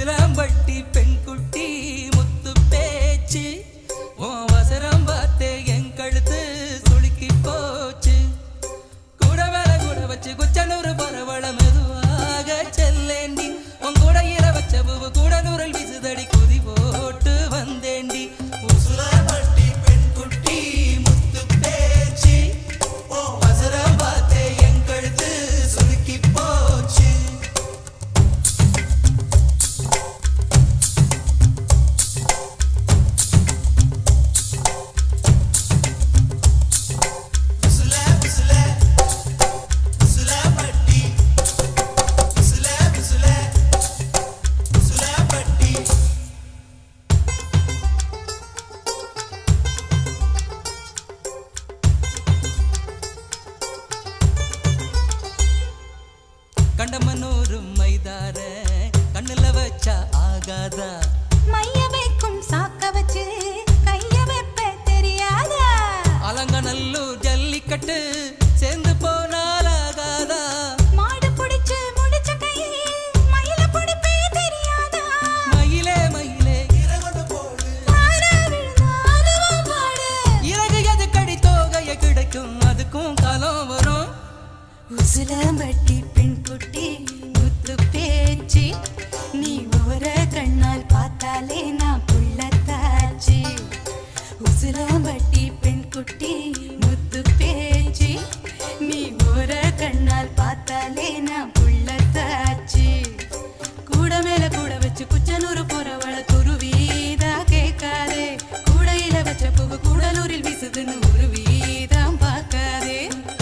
உசிலம்பட்டி பெண்குட்டி முத்து பேச்சு உன் வசரம் பார்த்தே என் கழுத்து சுளுக்கி போச்சு கூட மேல கூட வச்சு குச்சனூறு பரவள மெதுவாக செல்லேண்டி உன் கூட இர வச்ச பூவு கூட நூறல் விசுதடி குதி போட்டு வந்தேண்டி உசுலம்பட்டி பெண்குட்டி முத்து பேச்சு உன் வசரம் பார்த்தே என் கழுத்து சுளுக்கி போச்சு உசுல உசுல உசுல பட்டி உசுல உசுல உசுல பட்டி கண்டமனூரு மைதார கண்ணுல வச்சா ஆகாதா மைய வைக்கும் சாக்க வச்சு கைய வைப்ப தெரியாதா அலங்கநல்லூர் ஜல்லிக்கட்டு சேர்ந்து போனால் ஆகாதா மாடு புடிச்சு முடிச்ச கை மயில புடிப்பே தெரியாதா மயிலே மயிலே இறகொண்டு போடு ஆனா விழுந்தா அதுவும் பாடு இறகு எது கடி தோகைய கிடைக்கும் அதுக்கும் காலம் வரும் உசிலம்பட்டி பெண் குட்டி முத்து பேச்சு நீ ஓர கண்ணால் பார்த்தாலே நான் புள்ளத்தாச்சு உசிலம்பட்டி பெண் குட்டி முத்து பேச்சு நீ ஓர கண்ணால் பார்த்தாலே நான் புள்ளத்தாச்சு கூட மேல கூட வச்சு குச்சனூறு போறவள துருவீதா கேட்காதே கூடையில வச்ச பூவு கூடலூரில் வீசுதுன்னு உருவீதான் பார்க்காதே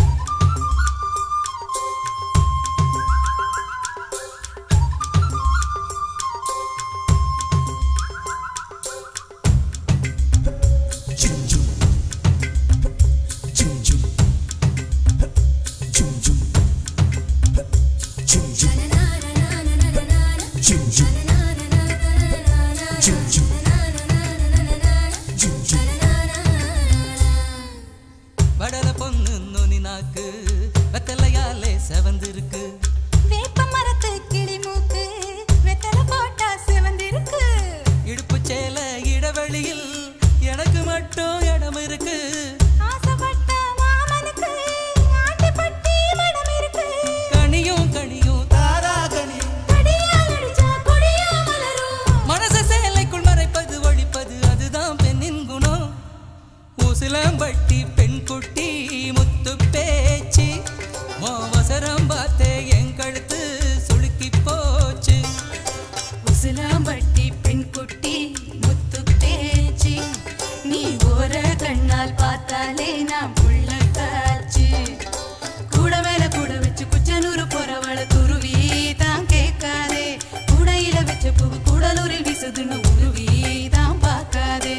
வடல பொண்ணு நுனி நாக்கு வெத்தலையாலே செவந்திருக்கு வேப்ப மரத்து கிளி மூக்கு வெத்தல போட்டா சிவந்திருக்கு இடுப்பு சேல இடைவெளியில் எனக்கு மட்டும் இடம் இருக்கு ஆசைப்பட்ட மாமனுக்கு ஆட்டிப்பட்டி மடம் இருக்கு கனியும் கனியும் தாரா கனியும் கடியால் அடிச்சா கொடியா மலரும் மனச சேலைக்குள் மறைப்பது ஒழிப்பது அதுதான் பெண்ணின் குணம் ஊசிலம்பட்டி பெண் குட்டி முத்து பேச்சு மோவசரம் பார்த்தே என் கழுத்து சுளுக்கி போச்சு உசிலாம்பட்டி பெண் குட்டி முத்து பேச்சு நீ ஓர கண்ணால் பார்த்தாலே நான் புள்ளத்தாச்சு கூட மேல கூட வச்சு குச்சனூறு போறவள துருவி தான் கேட்காதே கூடையில வச்ச பூ கூடலூரில் வீசுதுன்னு உருவி தான் பார்க்காதே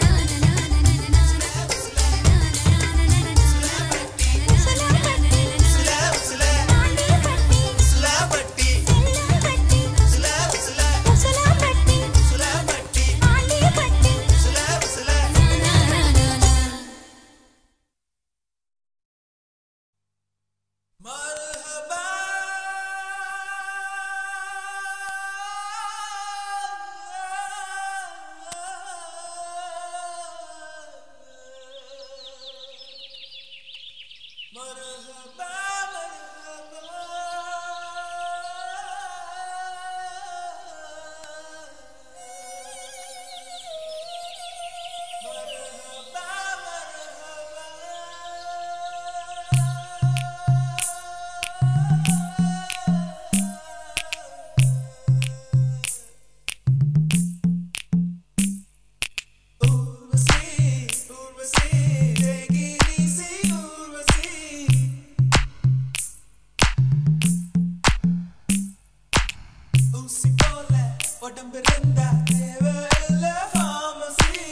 உடம்பு இருந்தா தேவையில்ல pharmacy.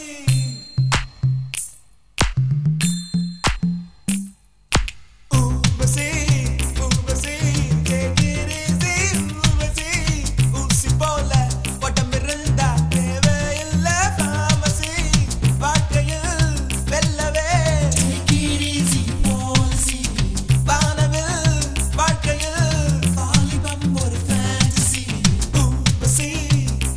Urvashi, Urvashi, take it easy, Urvashi. ஊசி போல உடம்பு இருந்தா தேவையில்ல pharmacy. வாழ்க்கையில் வெல்லவே take it easy, policy. வானவில் வாழ்க்கையில் வாலிபம் ஒரு fantasy. ஊர்வசி,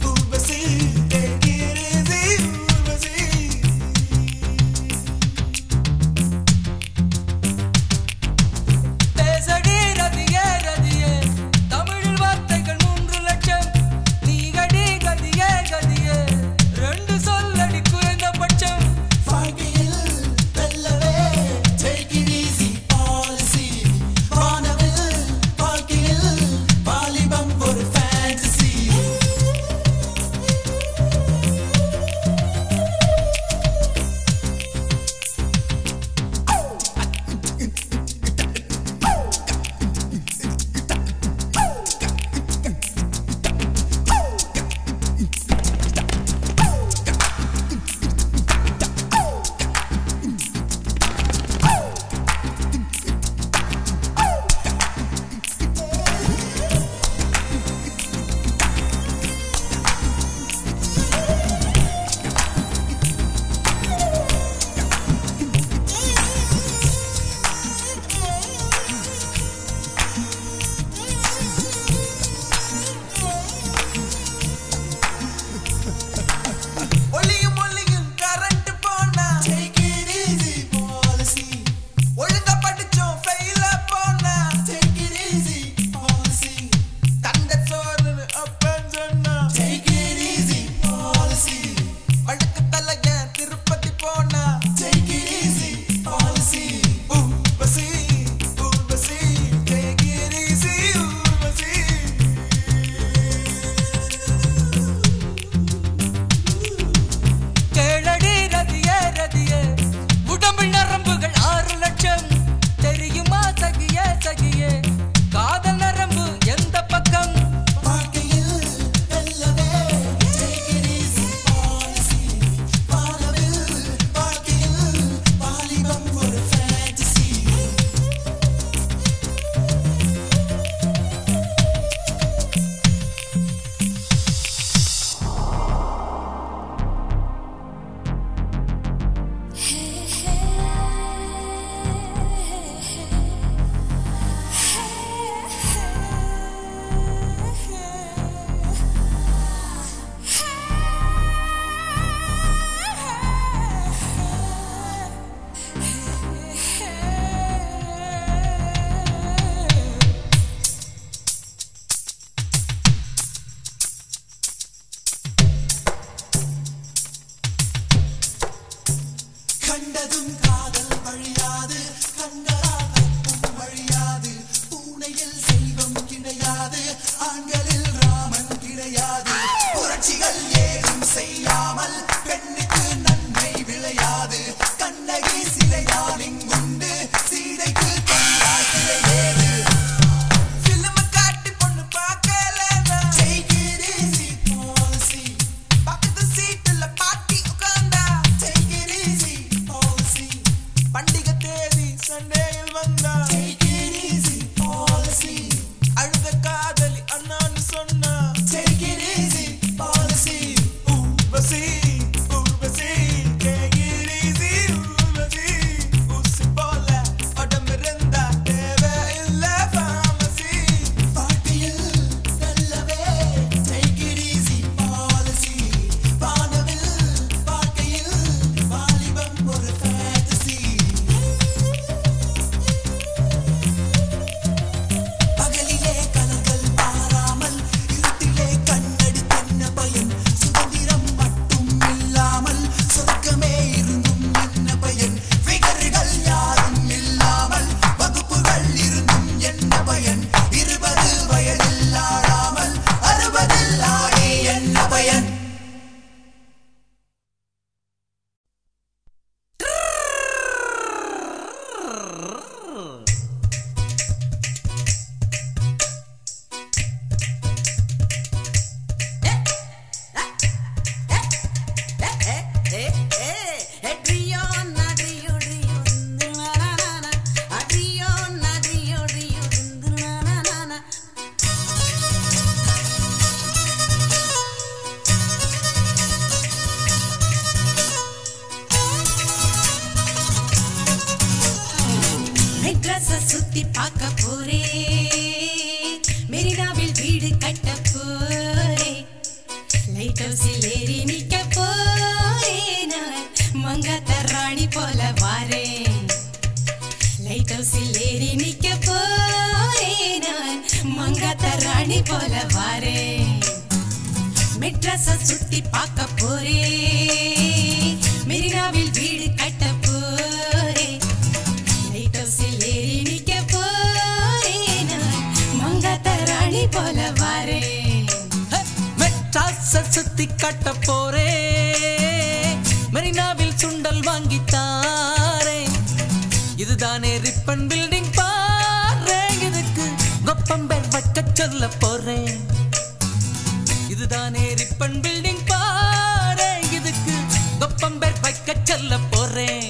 வீடு கட்ட போறே லைட் ஹவுஸில் ஏறி நிக்க போறே நான் மங்காத்த ராணி போல வாரேன் லைட் ஹவுஸில் ஏறி நிக்க போறே நான் மங்காத்த ராணி போல வாரேன் மெட்ராஸ சுத்தி பார்க்க போறே மெரினாவில் வீடு கட்ட போறே லைட் ஹவுஸில் ஏறி நிக்க போறே நான் மங்காத்த ராணி போல வாரேன் மெட்ராஸ சுத்தி காட்ட போறே மெரினாவில் சுண்டல் வாங்கி தாரே இதுதானே ரிப்பன் பில்டிங் பாரு இதுக்கு கொப்பம்பேர் வைக்க சொல்ல போறேன் இதுதானே ரிப்பன் பில்டிங் பாரு இதுக்கு கொப்பம்பேர் வைக்க சொல்ல போறேன்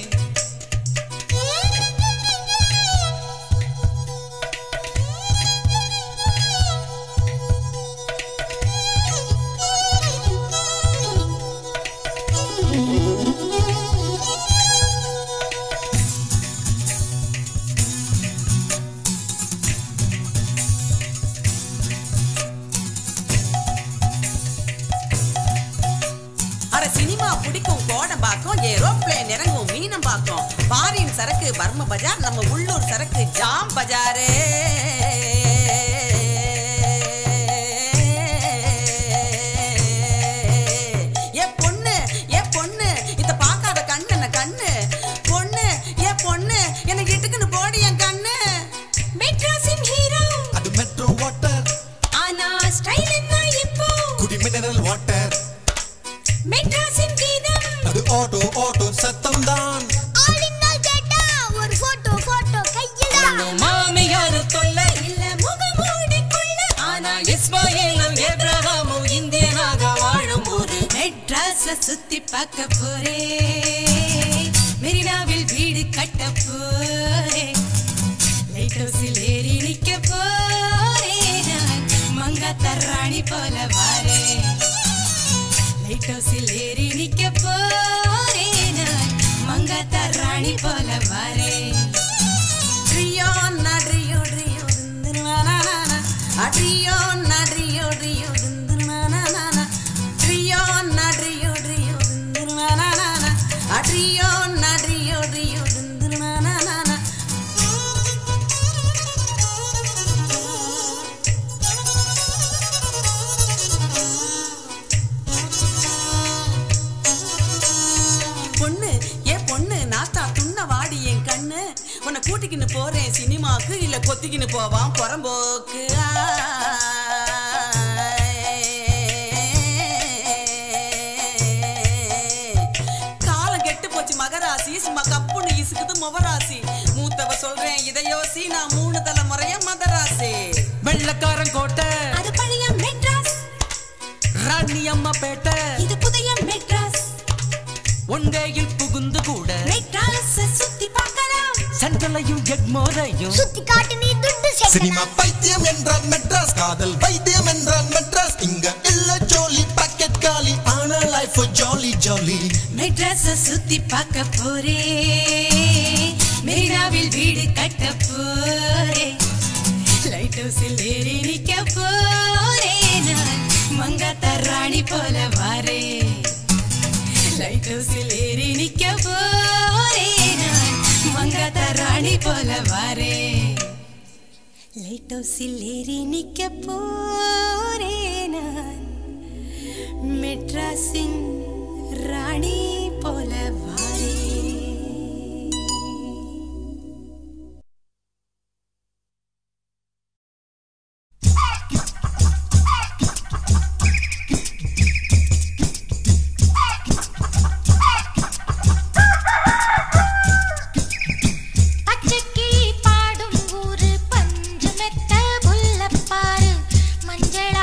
அட சினிமா பிடிக்கும் கோடம்பாக்கம் ஏரோப்ளேன் இறங்கும் மீனம்பாக்கம் பாரின் சரக்கு பர்ம பஜார் நம்ம உள்ளூர் சரக்கு ஜாம் பஜாரே ஏ பொண்ணு ஏ பொண்ணு இத பார்க்காத கண்ணு என்ன கண்ணு பொண்ணு ஏ பொண்ணு எனக்கு இட்டுக்குன்னு போடி என் கண்ணு மெட்ராஸின் ஹீரோ அது மெட்ரோ வாட்டர் ஆனா ஸ்டைல் என்ன இப்போ குடி மினரல் வாட்டர் மெட்ராஸின் கீதம் அது ஆட்டோ ஆட்டோ சத்தம் தான் ஆளினால் கேட்டா ஒரு போட்டோ போட்டோ கையில ஒண்ணும் மாமியாரு தொல்லை இல்ல முகமூடி கொள்ள ஆனா இஸ்மாயிலும் ஏப்ரஹாமும் இந்தியனாக வாழும் ஊரு மெட்ராஸ சுத்தி பார்க்க போறே மெரினாவில் வீடு கட்ட போறே லைட் ஹவுஸில் ஏறி நிக்க போறே நான் மங்காத்த ராணி போல வாரே லைட் ஹவுஸில் ஏறி நிக்க போறே நான் மங்காத்த ராணி போல வாரே ட்ரியோ நட்ரியோ ட்ரியோ திந்துனானானா அட்ரியோ நட்ரியோ ட்ரியோ திந்துனானானா ட்ரியோ நட்ரியோ ட்ரியோ திந்துனானானா அட்ரியோ நட்ரியோ ட்ரியோ திந்துனானானா பொண்ணு ஏ பொண்ணு நாத்தா துண்ண வாடி என் கண்ணு உன்னை கூட்டிக்கின்னு போறேன் சினிமாக்கு இல்ல கொத்திக்கின்னு போவான் புறம்போக்கு காலம் கெட்டு போச்சு மகராசி சும்மா கப்புன்னு இசுக்குது முவராசி மூத்தவ சொல்றேன் இதை யோசி நான் மூணு தலைமுறைய மதராசி வெள்ளக்காரன் கோட்டை அது பழைய மெட்ராஸ் ராணி அம்மா பேட்டை இது புதிய மெட்ராஸ் ஒன்டேயில் புகுந்து கூட மெட்ராஸ சுத்தி பார்க்கலாம் சென்ட்ரலையும் எக்மோரையும் சுத்தி காட்டு நீ துட்டு சினிமா பைத்தியம் என்றால் மெட்ராஸ் காதல் வைத்தியம் என்றால் மெட்ராஸ் இங்க இல்ல ஜோலி பாக்கெட் காலி ஆனா லைஃப் ஜாலி ஜாலி மெட்ராஸ சுத்தி பார்க்க போறே மெரினாவில் வீடு கட்ட போறே லைட் ஹவுஸில் ஏறி நிக்க போறே நான் மங்காத்த ராணி போல வாரே லைட் ஹவுஸில் ஏறி நிக்க போறே நான் மங்காத்த ராணி போல வாரே லைட் ஹவுஸில் ஏறி நிக்க போறே நான் மெட்ராஸின் ராணி போல வாரே பச்சைக்கிளி பாடும் ஊரு பஞ்சு மெத்த புல்லப்பாரு மஞ்சள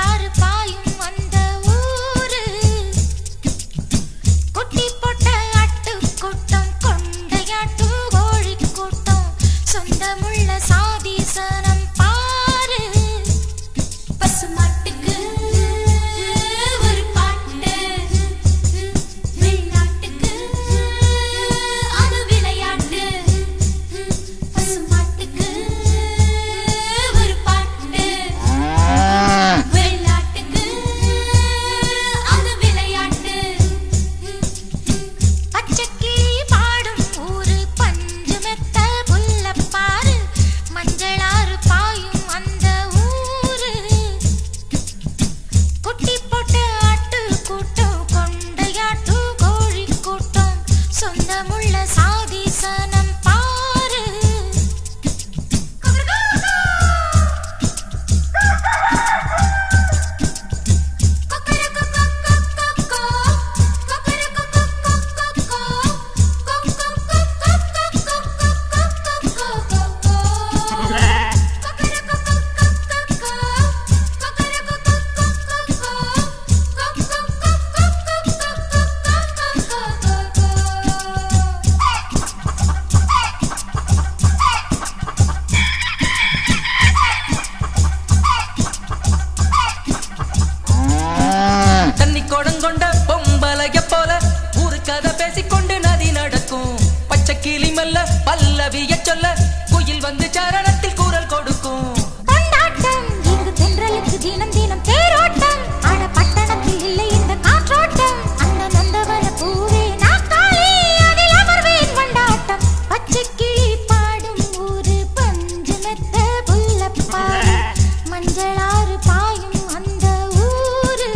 சொல்ல குயில் வந்து சரணத்தில் கூறல் கொடுக்கும் கொண்டாட்டம் இங்கு தென்றலுக்கு தினம் தினம் தேரோட்டம் ஆட பட்டணத்தில் இல்லை இந்த காற்றோட்டம் அந்த நந்தவன பூவே நாக்காளி அதில் அமர்வேன் கொண்டாட்டம் பச்சை கிளி பாடும் ஊரு பஞ்சு மெத்த புல்லப்பாடு மஞ்சளாறு பாயும் அந்த ஊரு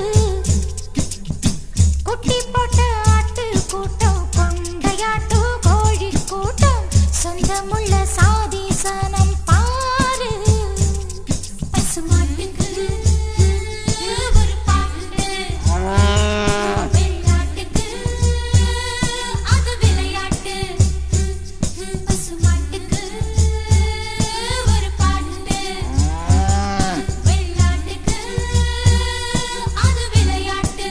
குட்டி போட்ட ஆட்டு கூட்டம் கொண்டையாட்டு கோழி கூட்டம் சொந்தமுள்ள சாதி சனம் பாரு பசுமாட்டுக்கு ஒரு பாட்டு வெள்ளாட்டுக்கு அது விளையாட்டு பசுமாட்டுக்கு ஒரு பாட்டு வெள்ளாட்டுக்கு அது விளையாட்டு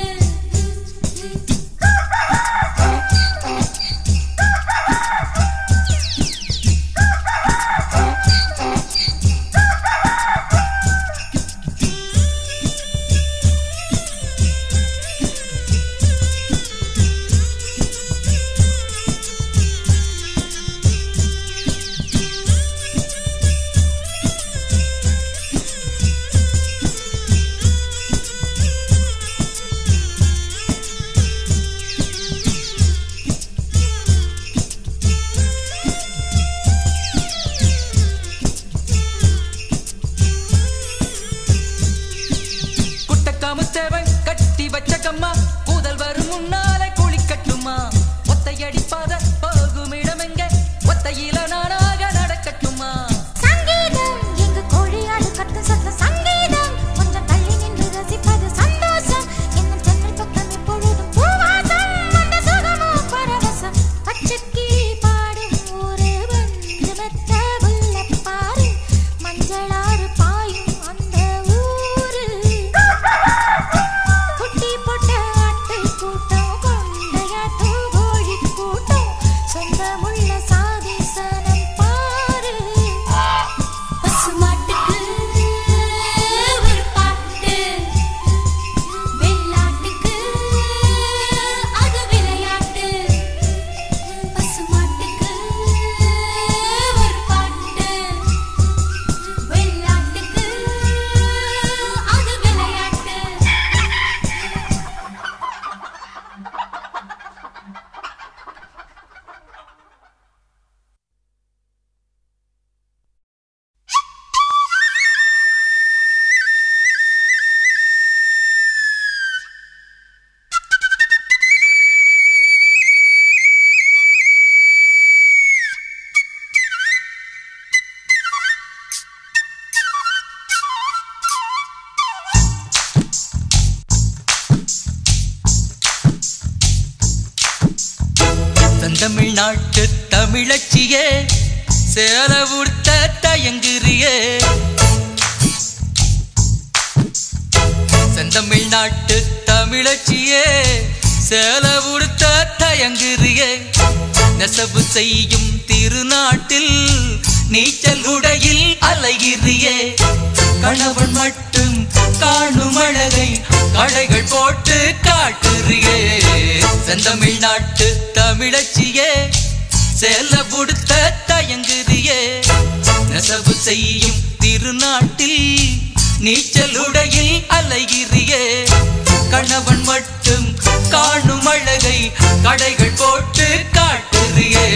குட்டக்காமு தேவை கட்டி வச்ச கம்மா கூதல் வரும் முன்னாலே குளிக்கட்டுமா ஒத்தையடிப்பாத போகும் இடமெங்க ஒத்தையில நானாக நடக்கட்டுமா சங்கீதம் எங்க கோழியாடு கத்து சத்த சங்கீதம் கொஞ்சம் தள்ளி நின்று ரசிப்பது சந்தோஷம் என்ன ஜன்னல் பக்கம் எப்பொழுதும் பூவாசம் அந்த சுகமோ பரவசம் பச்சைக்கிளி பாடும் ஊரு வந்து மெத்த புல்லப்பாரு மஞ்சளாறு பாயும் அந்த ஊரு குட்டி போட்ட ஆட்டு கூட்டம் கொண்டையாட்டு கோழி கூட்டம் சொந்தமுள்ள சாதி சனம் பாரு பசுமாட்டுக்கு ஒரு பாட்டு வெள்ளாட்டுக்கு அது விளையாட்டு பசுமாட்டுக்கு ஒரு பாட்டு வெள்ளாட்டுக்கு அது விளையாட்டு தந்தமிழ்நாட்டு தமிழச்சியே சேல உடுத்த தயங்குறியே செந்தமிழ்நாட்டு தமிழச்சியே சேல உடுத்த தயங்குறியே நெசவு செய்யும் திருநாட்டில் நீச்சல் உடையில் அலைகிறியே கணவன் மட்டும் காணும் அழகை கடைகள் போட்டு காட்டுறியே செந்தமிழ்நாட்டு தமிழச்சியே சேல புடுத்த தயங்குறியே நெசவு செய்யும் திருநாட்டில் நீச்சல் உடையில் அலைகிறியே கணவன் மட்டும் காணும் அழகை கடைகள் போட்டு காட்டுறியே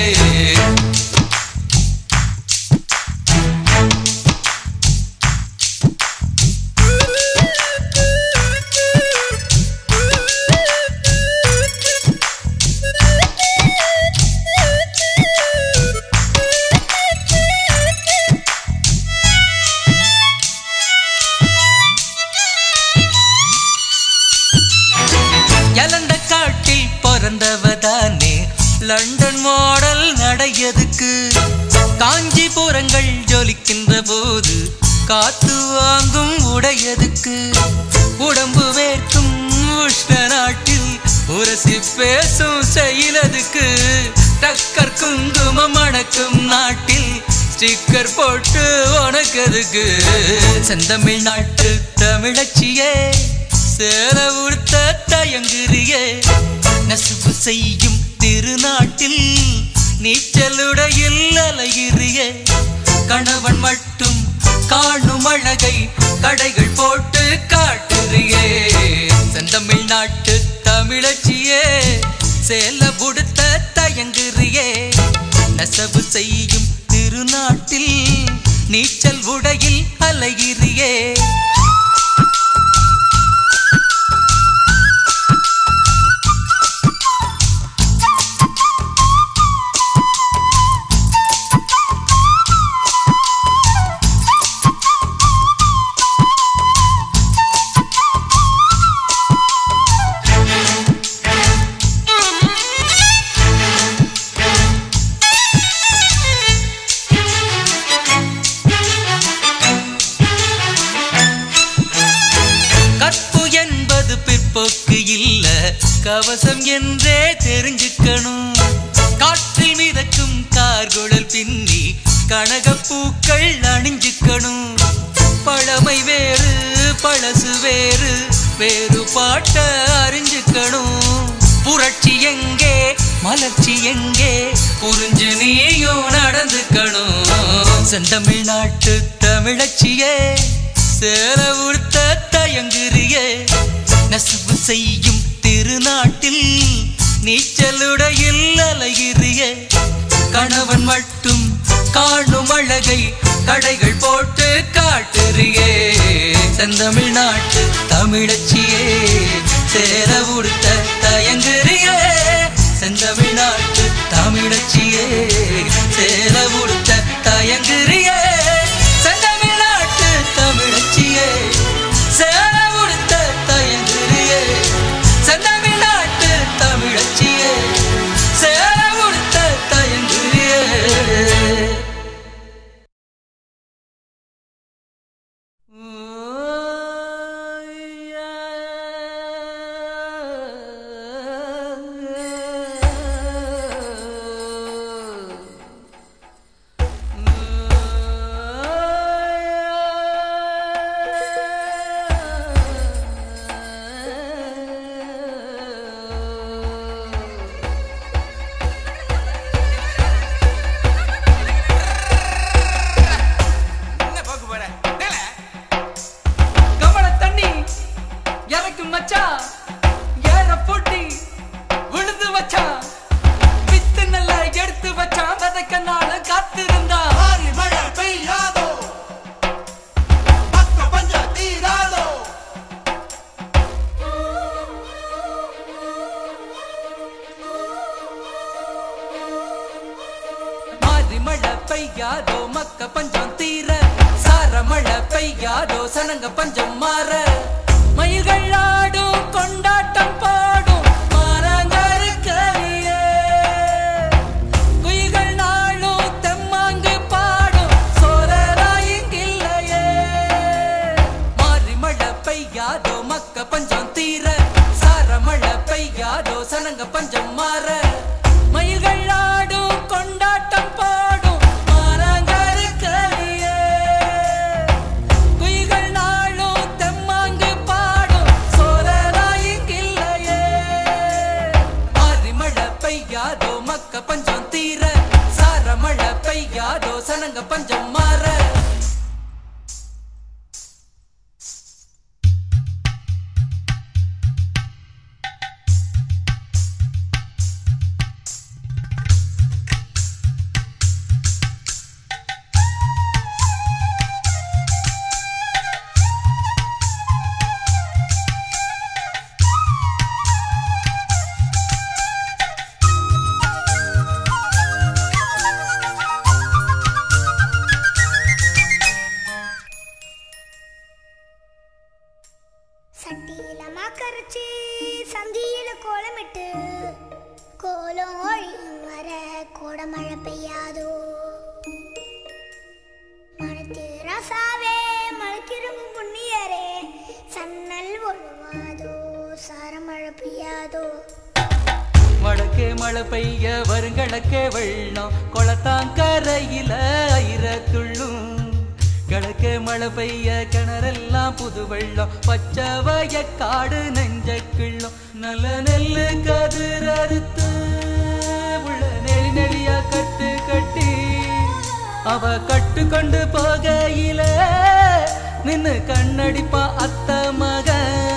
எலந்த காட்டில் பிறந்தவதானே லண்டன் மாடல் நடையதுக்கு காஞ்சிபுரங்கள் ஜொலிக்கின்ற போது காத்து வாங்கும் உடையதுக்கு உடம்பு வேர்க்கும் உஷ்ண நாட்டில் உரசி பேசும் செயலதுக்கு டக்கர் குங்குமம் மணக்கும் நாட்டில் ஸ்டிக்கர் போட்டு உனக்கதுக்கு செந்தமிழ் நாட்டு தமிழச்சியே சேர உடுத்த தயங்குறியே நெசவு செய்யும் திருநாட்டில் நீச்சலுடையில் அலைகிறியே கணவன் மட்டும் காணும் அழகை கடைகள் போட்டு காட்டுறியே செந்தமிழ்நாட்டு தமிழச்சியே சேல புடுத்த தயங்குறியே நெசவு செய்யும் திருநாட்டில் நீச்சல் உடையில் அலைகிறியே கற்பு என்பது பிற்போக்கு இல்ல கவசம் என்றே தெரிஞ்சுக்கணும் காற்றில் மிதக்கும் கார்குழல் பின்னி கனகப்பூக்கள் அணிஞ்சுக்கணும் பழமை வேறு பழசு வேறு வேறு பாட்ட அறிஞ்சுக்கணும் புரட்சி எங்கே மலர்ச்சி எங்கே புரிஞ்சு நீயும் நடந்துக்கணும் செந்தமிழ்நாட்டு தமிழச்சியே சேல உடுத்த தயங்குறியே நெசவு செய்யும் திருநாட்டில் நீச்சலுடையில் அலைகிறியே கணவன் மட்டும் காணும் அழகை கடைகள் போட்டு காட்டுறியே செந்தமிழ்நாட்டு தமிழச்சியே சேர உடுத்த தயங்குறியே செந்தமிழ்நாட்டு தமிழச்சியே சேர உடுத்த தயங்குறியே செந்தமிழ்நாட்டு தமிழச்சியே சேர உடுத்த தயங்குறியே செந்தமிழ்நாட்டு தமிழச்சியே சேர உடுத்த தயங்குறியே என்ன போக்கு போற நில கமல தண்ணி இறக்கும் மச்சான் ஏற போட்டி விழுந்து வச்சான் வித்து நல்லா எடுத்து வச்சான் விதைக்க நாள காத்திருந்தா ஆரி மழை பெய்யாதோ பக்க பஞ்ச தீராதோ மாறி மழை பெய்யாதோ மக்க பஞ்சம் தீர சார மழை பெய்யாதோ சனங்க பஞ்சம் மாற மயில்கள் ஆடும் கொண்டாட்டம் பாடும் மாறாங்கருக்கையே குயில்கள் நாளும் தெம்மாங்கு பாடும் சோரராயிங்கில்லையே மாறி மழை பெய்யாதோ மக்க பஞ்சம் தீர சார மழை பெய்யாதோ சனங்க பஞ்சம் மாற மயில்கள் ஆடும் கொண்டாட்டம் பாடும் மாறாங்கருக்கையே குயில்கள் நாளும் தெம்மாங்கு பாடும் சோரராயிங்கில்லையே மாறி மழை பெய்யாதோ மக்க பஞ்சம் தீர சார மழை பெய்யாதோ சனங்க பஞ்சம் மாற சட்டியில மாக்கரைச்சி சந்தியில கோலமிட்டு கோலம் ஒழியும் வர கோடமழை பெய்யாதோ மனத்து ரசாவே மலைக்கிரும்பு புண்ணியரே சன்னல் ஒழுவாதோ சாரமழை பெய்யாதோ வடக்கே மழை பெய்ய வருங்களக்கே வெள்ளம் குளத்தாங்கரையில ஐர துள்ளும் கிழக்கே மழை பெய்ய கிணறெல்லாம் புது வெள்ளம் பச்சை வயக்காடு நெஞ்ச கிள்ளும் நல்ல நெல்லு கதிர் அறுத்து உள்ள நெளி நெளியா கட்டு கட்டி அவ கட்டு கொண்டு போகையில நின்னு கண்ணடிப்பா அத்த மக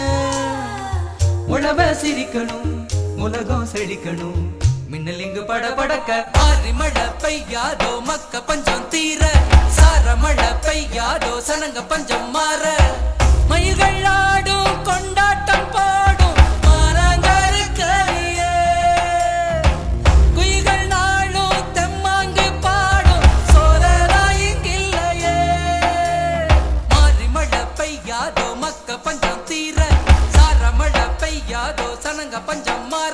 உழவ சிரிக்கணும் உலகம் செழிக்கணும் மின்னல் இங்கு பட படக்க ஆறி மழை பெய்யாதோ மக்க பஞ்சம் தீர சார மழை பெய்யாதோ சனங்க பஞ்சம் மாற மயில்கள் ஆடும் கொண்டாட்டம் பாடும் மாறாங்கருக்கையே குயில்கள் நாளும் தெம்மாங்கு பாடும் சோழராயிங்கில்லையே மாறி மழை பெய்யாதோ மக்க பஞ்சம் தீர சார மழை பெய்யாதோ சனங்க பஞ்சம் மாற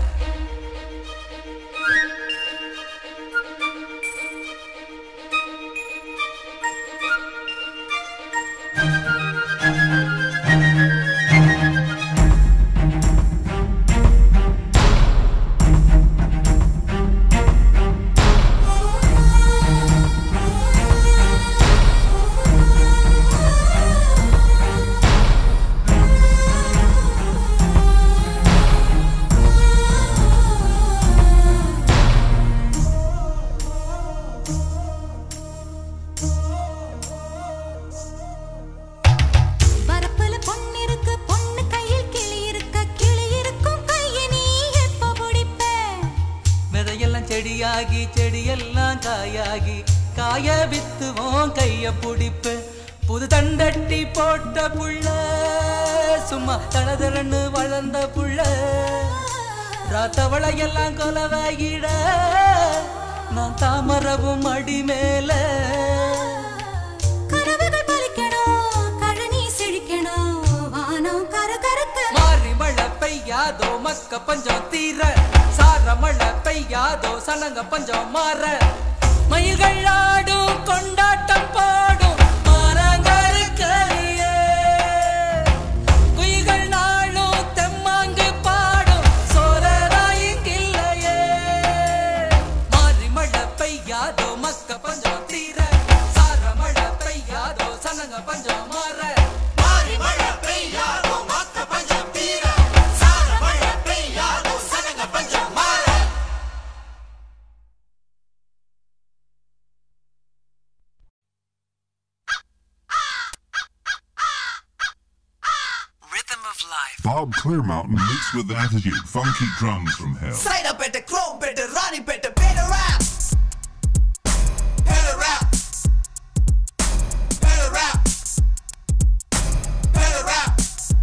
வரப்புல பொண்ணு இருக்கு பொண்ணு கையில் கிளி இருக்க கிளி இருக்கும் கையை நீ எப்ப பிடிப்ப விதையெல்லாம் செடியாகி செடியெல்லாம் காயாகி காய வித்துவோம் கைய புடிப்பு புது தண்டட்டி போட்ட புள்ள சும்மா தளதளன்னு வளர்ந்த புள்ள ராத்தவளையெல்லாம் கொலவாகிட நான் தாமரவும் அடி மேல கனவுகள் பலிக்கணும் கழனி செழிக்கணும் வானம் கரகரக்க மாறி மழை பெய்யாதோ மக்க பஞ்சம் தீர சார மழை பெய்யாதோ சனங்க பஞ்சம் மாற மயில்கள் ஆடும் கொண்டாட்டம் பாடும் மாறாங்கருக்கையே குயில்கள் நாளும் தெம்மாங்கு பாடும் சோழராயிங்கில்லையே மாறி மழை பெய்யாதோ மக்க பஞ்சம் தீர சார மழை பெய்யாதோ சனங்க பஞ்சம் மாற மாறி மழை பெய்யாதோ மக்க பஞ்சம் தீர சார மழை பெய்யாதோ சனங்க பஞ்சம் மாற Rhythm of life. Bob Clearmountain mixed with attitude, funky drums from hell. Saidapet Chromepet Ranipet பேட ரேப் பேட ரேப் பேட ரேப் பேட ரேப்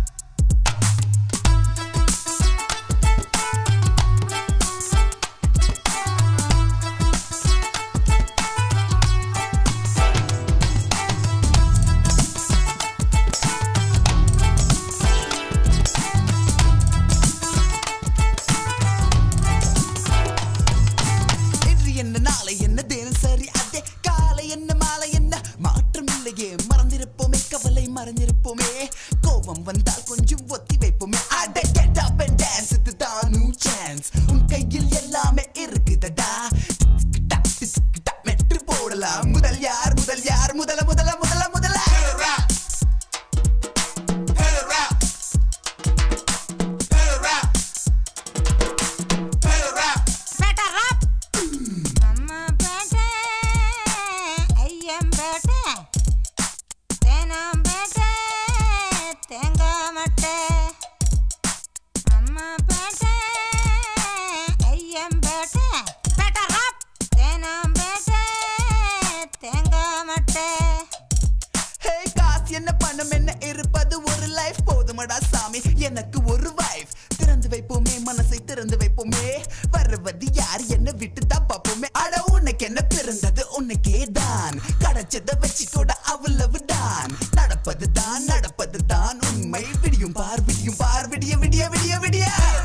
இன்று என்ன நாளை என்ன தினசரி அதே காலை என்ன மாலை என்ன மாற்றம் இல்லையே மறந்திருப்போமே கவலை மறந்திருப்போமே கோபம் வந்தால் கொஞ்சம் ஒத்தி வைப்போமே அட கெட் அப் அண்ட் டான்ஸ் இதுதான் நியூ சான்ஸ் உன் கையில் எல்லாமே இருக்குதடா மெட்டு போடலாம் முதல் யார் முதல் யார் முதல முதல முதல முதல பேட்டா ராப் அம்மா பேட்டை ஐயம் பேட்டை தேனாம் பேட்டை தேங்காய் மட்டை அம்மா பேட்டை ஐயம் பேட்டை பேட்டா ராப் தேனாம் பேட்டை தேங்காய் மட்டை ஹே காசு என்ன பணம் என்ன இருப்பது ஒரு லைஃப் போதுமடா சாமி எனக்கு ஒரு வைஃப் திறந்து வைப்போமே மனசை திறந்து வைப்போமே வருவது யார் என்ன விட்டு தான் பார்ப்போமே அட உனக்கு என்ன பிறந்தது உனக்கே தான் கிடைச்சத வச்சுக்கோட அவ்வளவு தான் நடப்பது தான் நடப்பது தான் உண்மை விடியும் பார் விடியும் பார் விடிய விடிய விடிய விடிய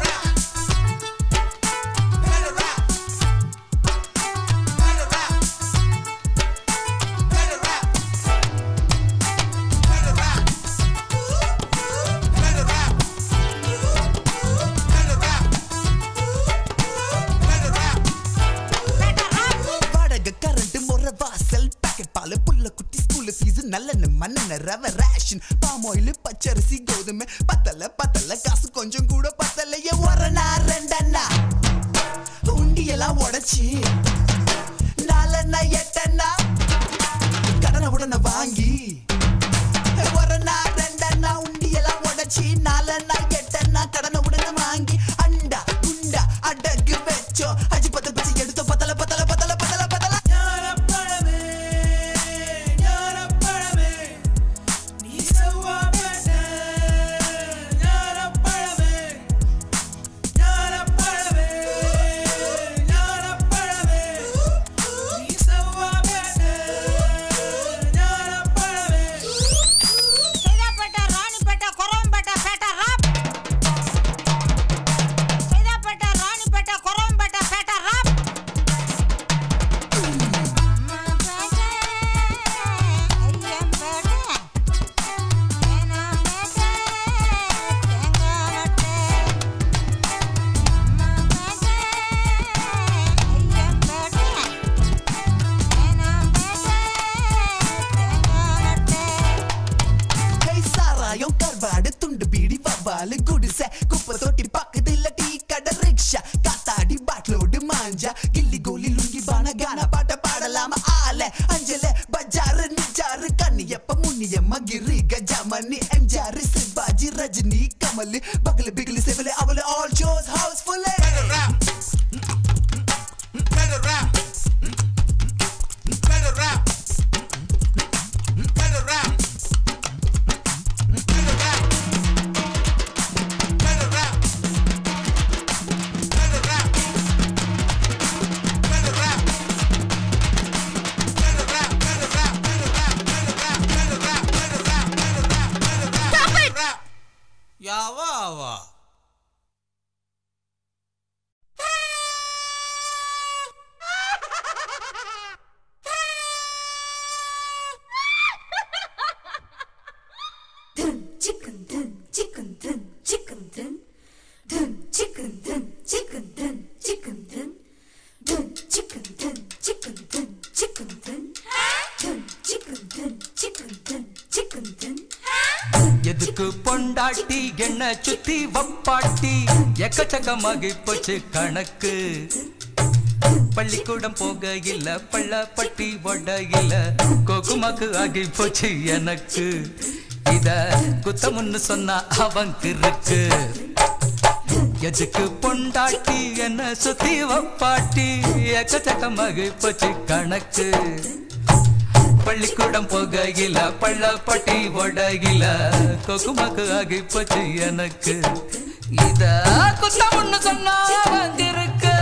வாடகை கரண்ட் முறை வாசல் பாக்கெட் பால் புள்ள குட்டி ஸ்கூல் ஃபீஸ் நல்லெண்ணு மண்ணெண்ண ரவ ரேஷன் பாம் ஆயில் பச்சரிசி கோதுமை பத்தல பத்தல காசு கொஞ்சம் கூட பத்தலையே ஒரு நாள் ரெண்டண்ணா உண்டியெல்லாம் உடைச்சி துண்டு பீடி வவ்வாலு குடிசை குப்பை தொட்டி பக்கத்துல டீ கடை ரிக்ஷா காத்தாடி பாட்லோடு மாஞ்சா கில்லி கோலி லுங்கி பான கானா பாட்ட பாடலாம ஆல அஞ்சல பஜாரு நிஜாரு கண்ணியப்ப முன்னியம்மா கிரி கஜாமணி எம்ஜாரு சிவாஜி ரஜினி கமல் பகல பிகலி செவல அவல all shows housefull Better rap. Better rap. Better rap. Better rap. Better rap. Better rap. Better rap. Better rap. Better rap. Better rap. Better rap. Better rap. Better rap. Better rap. Better rap. Better rap. Better rap. யாவா ஆவா Dun chicken dun chicken dun chicken dun dun chicken dun chicken dun chicken dun dun chicken dun chicken dun chicken dun dun chicken dun chicken dun chicken dun எதுக்கு பொண்டாட்டி என்ன சுத்தி வப்பாட்டி எக்கச்சக்கமாகி போச்சு கணக்கு பள்ளிக்கூடம் போக இல்ல பள்ளப்பட்டி ஒட இல்ல கோகுமாக்கு ஆகி போச்சு எனக்கு இத குத்தமுன்னு சொன்னா அவங்க இருக்கு எதுக்கு பொண்டாட்டி என்ன சுத்தி வப்பாட்டி எக்கச்சக்கமாகி போச்சு கணக்கு பள்ளிக்கூடம் போகையில பள்ளப்பட்டி ஒடகில கொக்குமக்கு ஆகி போச்சு எனக்கு இத குத்தம்னு சொன்னா வந்திருக்கு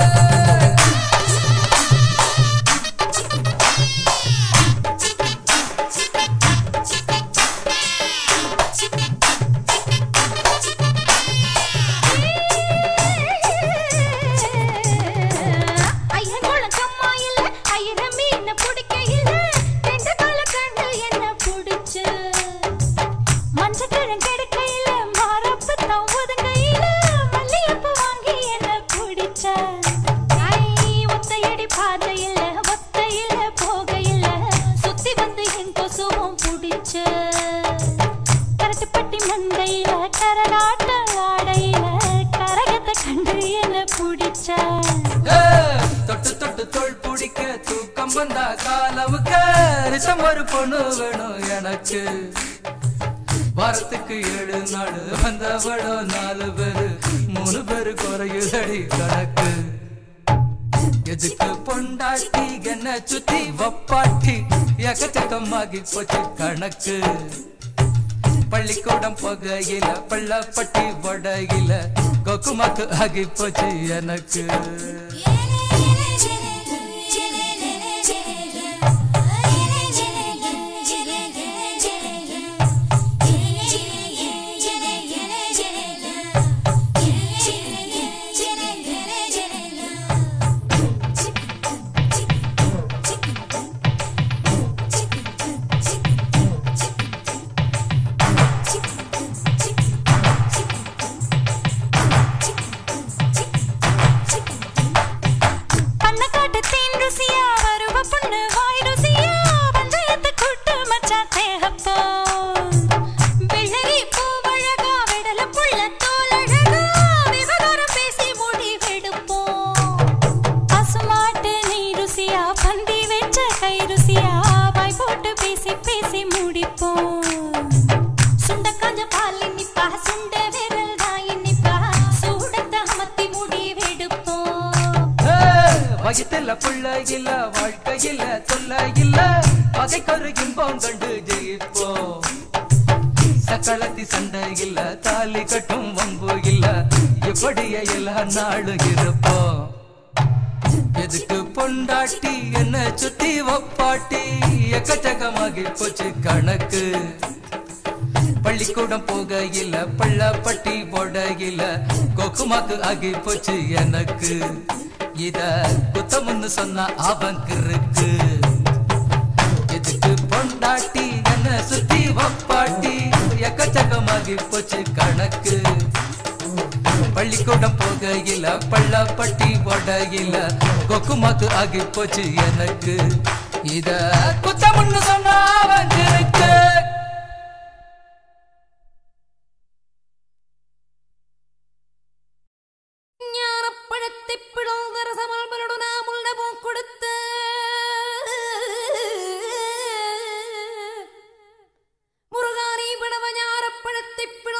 ஐயன் குளக்கம்மா இல்ல, ஐயர மீனை பிடிக்க இல்ல, ரெண்டு கால கண்டு என்ன பிடிச்சு. மஞ்சக்கிழங்கு எடுக்கையில, மாரப்பு தான் ஒதுங்கையில, மல்லிகைப்பூ வாங்கி என்ன பிடிச்ச. ஐ, ஒத்தையடி பாதையில, ஒத்தையில போகையில, சுத்தி வந்து என் கொசுவும் பிடிச்ச. கரட்டுப்பட்டி மண்டையில, கரகாட்ட ஆடையில, கரகத்தை கண்டு என்ன பிடிச்ச ஏ, தொட்டு தொட்டு தோள் பிடிக்க தூக்கம் வந்தா காலவுக்க ரிசம் ஒரு பொண்ணு வேணும் எனக்கு வாரத்துக்கு ஏழு நாள் வந்தவளோ நாலு பேரு மூணு பேரு குறையுதடி கணக்கு எதுக்கு பொண்டாட்டி என்ன சுத்தி வப்பாட்டி எக்கச்சக்கமாகி போச்சு கணக்கு பள்ளிக்கூடம் போகையில பள்ளப்பட்டி வடையில கொக்குமாக்கு ஆகி போச்சு எனக்கு பண்ணக்காட்டு தேன் ருசியா வருவ பொண்ணு வாய் ருசியா பஞ்சாயத்து கூட்டு மச்சான் தேகப்போ வெள்ளரி பூவழகா விடல புள்ள தோலழகா விவகாரம் பேசி முடிவெடுப்போம் பசுமாட்டு நீ ருசியா பந்தி வச்ச கை ருசியா வாய் போட்டு பேசி பேசி முடிப்போம் சுண்ட காஞ்ச பால் இனிப்பா சுண்ட விரல் தான் இனிப்பா சூடத்த அமர்த்தி முடிவெடுப்போம் வகித்துல புள்ள இல்ல வாழ்க்கை இல்ல சொல்ல இல்ல பகைக்கொரு இன்பம் கண்டு ஜெயிப்போம் சக்களத்தி சண்டை இல்ல தாலி கட்டும் வம்பு இல்ல இப்படியே எல்லா நாளும் இருப்போம் எதுக்கு பொண்டாட்டி என்ன சுத்தி வப்பாட்டி எக்கச்சக்கமாகி போச்சு கணக்கு பள்ளிக்கூடம் போகையில பள்ளப்பட்டி போடையில கொக்குமாக்கு ஆகி போச்சு எனக்கு இத குத்தம்னு சொன்னா அவங்க இருக்கு எதுக்கு பொண்டாட்டி என்ன சுத்தி வப்பாட்டி எக்கச்சக்கமாகி போச்சு கணக்கு பள்ளிக்கூடம் போகையில பள்ளப்பட்டி போடையில கொக்குமாக்கு ஆகி போச்சு எனக்கு இத குத்தம்னு சொன்னா அவங்க இருக்கு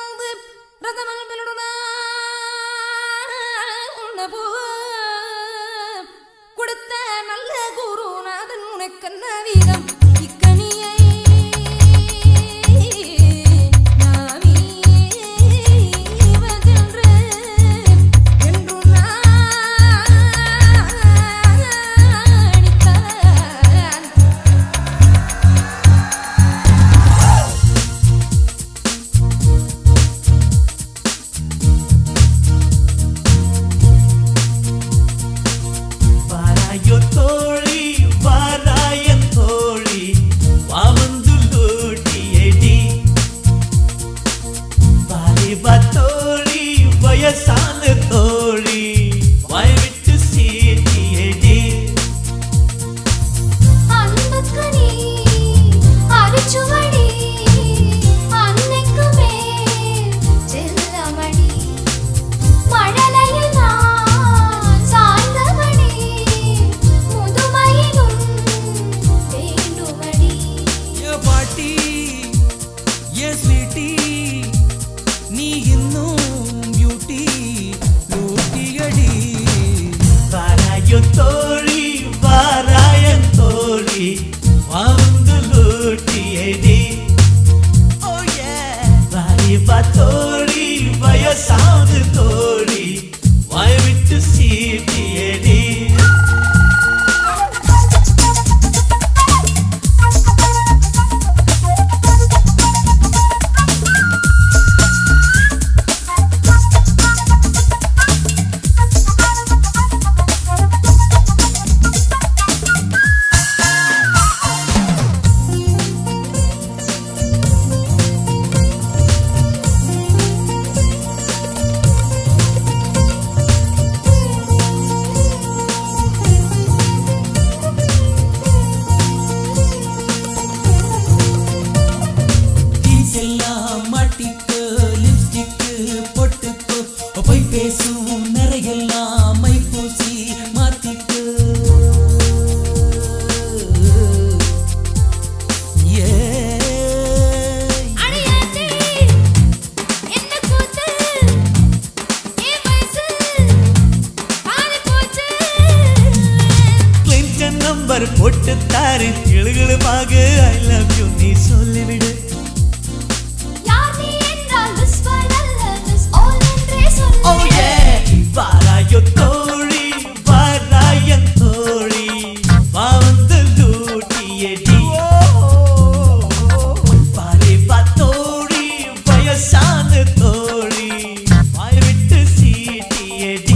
வந்து ரதமல் பிலுடுனா உன்னை போ கொடுத்த நல்ல குருநாதன் உனக்கென்ன வீரம் இக்கனியை நாமீ வஜென்று என்றும் நாடித்தான் வாராயோ தோழி வாராயன் தோழி வாவந்து லூட்டியடி வாலிபா தோழி வயசான தோழி வாய் விட்டு சீட்டியடி அன்புக்கு நீ அரிச்சுவடி அன்னைக்குமே செல்லமடி மழலையில் நான் சாய்ந்தவடி முதுமையிலும் வேண்டுமடி ஏ பாட்டி ஏ ஸ்வீட்டி நீ இன்னும் பியூட்டி லூட்டியடி வாராயோ தோழி வாராயன் தோழி வாவந்து லூட்டியடி Oh yeah. வாலிபா தோழி வயசான தோழி வாய் விட்டு சீட்டியடி எல்லாம் மாட்டிக்கு லிப்ஸ்டிக்கு பொட்டுக்கு போய் பேசும் நிறையெல்லாம் மை பூசி மாத்திக்கு ஏய் அடியாத்தி என்ன கூத்து ஏ வயசு பாதி போச்சு கிளின்டன் நம்பர் போட்டு தாரு இழுகளுமாக ஐ லவ் யூ நீ சொல்லிவிடு யார் நீ என்றால் மிஸ் பண்ணல்ல மிஸ் ஆல் என்றே சொல்லு Oh yeah வாராயோ தோழி வாராயன் தோழி வா வந்து லூட்டியடி வாலிபா தோழி வயசான தோழி வாய் விட்டு சீட்டியடி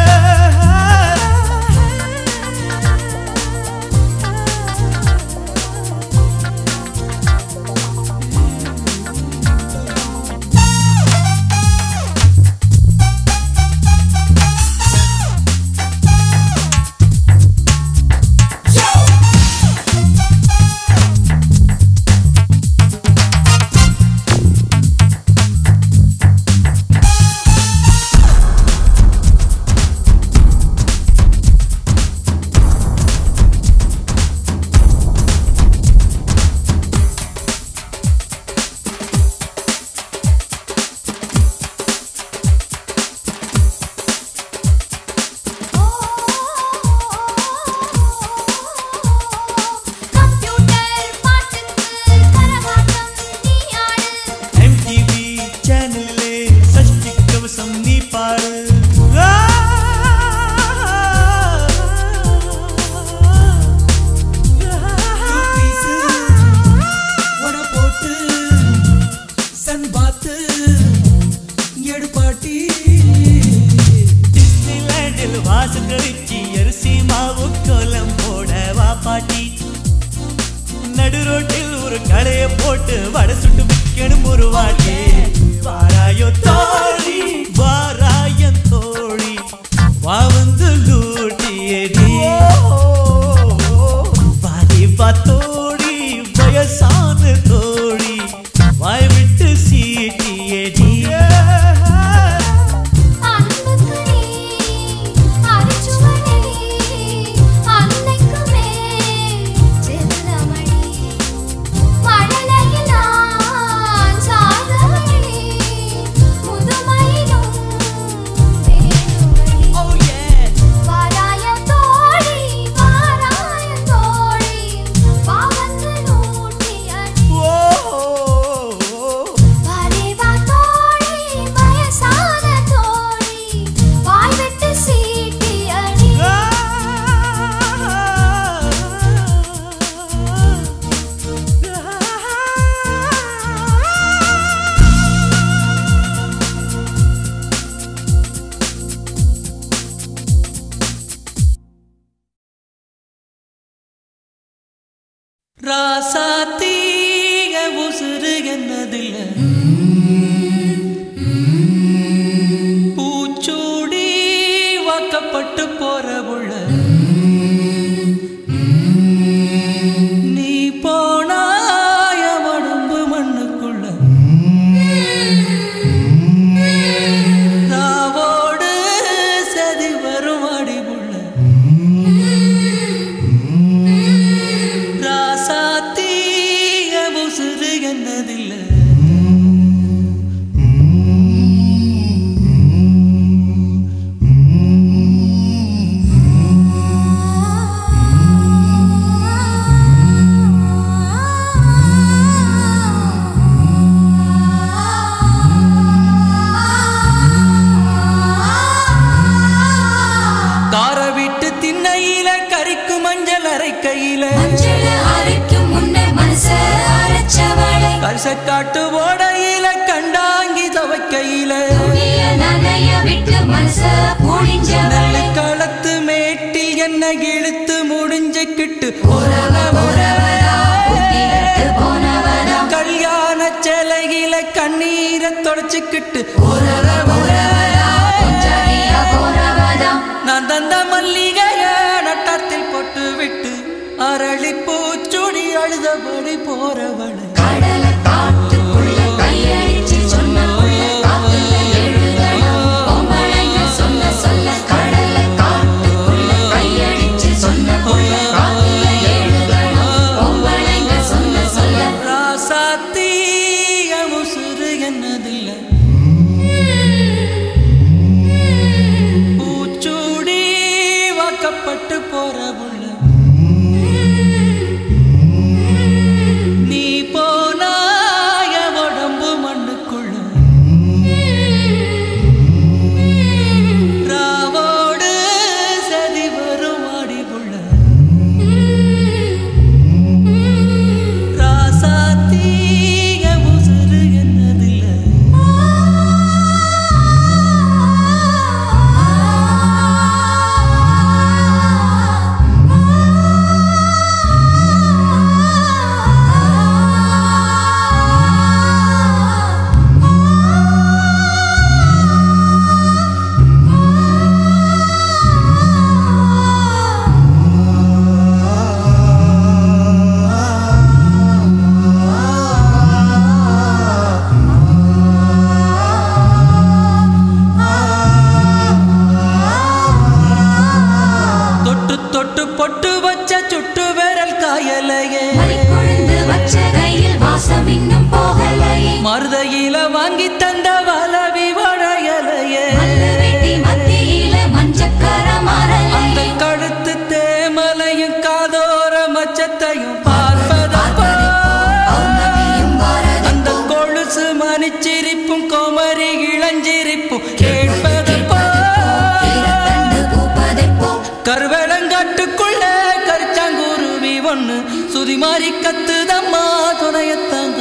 கம்ப்யூட்டர் பாட்டுக்கு கரகாட்டம் நீ ஆடு MTV சேனலிலே சஷ்டி கவசம் நீ பாடு பீஸு உட போட்டு சன் பாத்து எடு பாட்டி டிஸ்னிலேண்டில் வாசம் கழிச்சு அரிசி மாவு கோலம் போட வா பாட்டி நடு ரோட்டில் ஒரு கடைய போட்டு வடை சுட்டு விற்கணும் ஒரு வாட்டி வாராயோ தோழி வாராயன் தோழி வா வந்து லூட்டியடி வாலிபா தோழி வயசான தோழி வாய் விட்டு சீட்டியடி அன்புக்கு நீ அரிச்சுவடி அன்னைக்குமே செல்லமடி மழலையில் நான் சாய்ந்தவடி ராசாத்தீக உசுறு என்னதில்ல பூச்சூடி வாக்கப்பட்டு போற உள்ள நீ போனாய உடம்பு மண்ணுக்குள்ள ராவோடு சதி வரும் அடிவுள்ள ராசாத்தீக உசுறு என்னதில்லை கார விட்டு திண்ணையில கறிக்கு மஞ்சள் அரைக்கையில மஞ்சள் அரைக்கும் முன்ன மனச அரைச்சவளை கரிச காட்டு ஓடையில கண்டாங்கி துவைக்கையில துணிய நனைய விட்டு மனச புழிஞ்சவளை களத்து மேட்டில் என்ன இழுத்து முடிஞ்சுக்கிட்டு உறவ உறவரா புத்திரத்து போனவரா கல்யாண சேலையில கண்ணீரை தொடச்சுக்கிட்டு உறவ உறவரா கொஞ்சடியா போறவதாம் நான் தந்த மல்லிகைய நட்டத்தில் போட்டு விட்டு அரளி பூச்சுடி அழுதபடி போறவளை கடலை காட்டுக்குள்ள கையடிச்சு சொன்ன புள்ள காத்துல எழுதணும் பொம்பளைங்க சொன்ன சொல்ல கடலை காட்டுக்குள்ள கையடிச்சு சொன்ன புள்ள காத்துல எழுதணும் பொம்பளைங்க சொன்ன சொல்ல ராசாத்தீய உசுறு என்னதில்ல பூச்சூடி வாக்கப்பட்டு போற உள்ள நீ போனாய உடம்பு மண்ணுக்குள்ள ராவோடு சதி வரும் அடிவுள்ள ராசாத்தீக உசுறு என்னதில்ல தொட்டு தொட்டு பொட்டு வச்ச சுட்டு விரல் காயலையே மறிக்கொழுந்து வச்ச கையில் வாசம் இன்னும் போகலையே மருதையில வாங்கி தந்த வலவி வளையலையே மல்ல வெட்டி மத்தியில மஞ்சக்கர அந்த மரலையே கழுத்து தேமலையும் காதோர மச்சத்தையும் பார்ப்பதப்போ பௌர்ணமியும் பாரதி அந்த கொலுசு மணிச்சிரிப்பும் கோமரி இளஞ்சிரிப்பும் கேட்பதப்போ கீழத்தண்டு பூப்பதைப்போ கருவேலங்காட்டுக்குள்ள கரிச்சாங்குருவி ஒண்ணு சுதி மாறி கத்துதம்மா துணையத்தான்